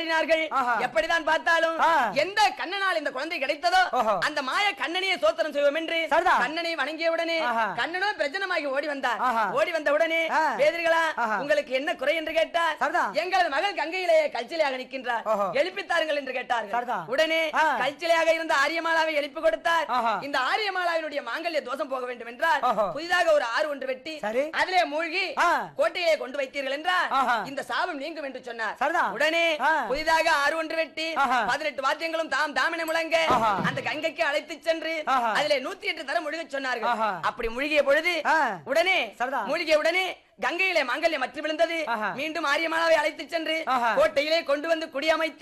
தடுமாறினார்கள் ஆஹா. எப்படிதான் பார்த்தாலும் ஆ. எந்த கண்ணனால் இந்த குழந்தை கிடைத்ததோ ஓஹோ. அந்த மாய கண்ணனையே சோத்திரம் செய்வோம் என்று சரிதான். கண்ணனை வணங்கிய உடனே ஆஹா. கண்ணனோ பிரஜனமாகி ஓடி வந்தார் ஆஹா. ஓடி வந்த உடனே ஆ. வேதிர்களா ஆஹா. உங்களுக்கு என்ன குறை என்று கேட்டார் சரிதான். எங்களது மகள் கங்கையிலேயே கல்ச்சிலையாக நிற்கின்றார் ஓஹோ. எழுப்பித்தாருங்கள் என்று கேட்டார்கள் சரிதான். உடனே ஆ. கல்ச்சிலையாக இருந்த ஆரியமாலாவை எழுப்பி கொடுத்தார் ஆஹா. இந்த ஆரியமாலாவினுடைய மாங்கல்ய தோஷம் போக வேண்டும் என்றால் ஓஹோ. புதிதாக ஒரு ஆறு ஒன்று வெட்டி சரி. அதிலே மூழ்கி ஆ. கோட்டையிலே கொண்டு வைத்தீர்கள் என்றால் ஆஹா. இந்த சாபம் நீங்கும் என்று சொன்னார் சரிதான். உடனே ஆ. புதிதாக ஆறு ஒன்று வெட்டி ஆஹா. பதினெட்டு வாத்தியங்களும் தாம் தாமின முழங்க ஆஹா. அந்த கங்கைக்கு அழைத்து சென்று ஆஹா. அதிலே நூத்தி எட்டு தரம் முழுக சொன்னார்கள் ஆஹா. அப்படி முழுகிய பொழுது ஆ. உடனே சரிதான். மூழ்கிய உடனே கங்கையிலே மங்கல்யம் மற்ற விழுந்தது ஆஹா. மீண்டும் ஆரியமாலாவை அழைத்து சென்று ஆஹா. கோட்டையிலே கொண்டு வந்து குடியமைத்து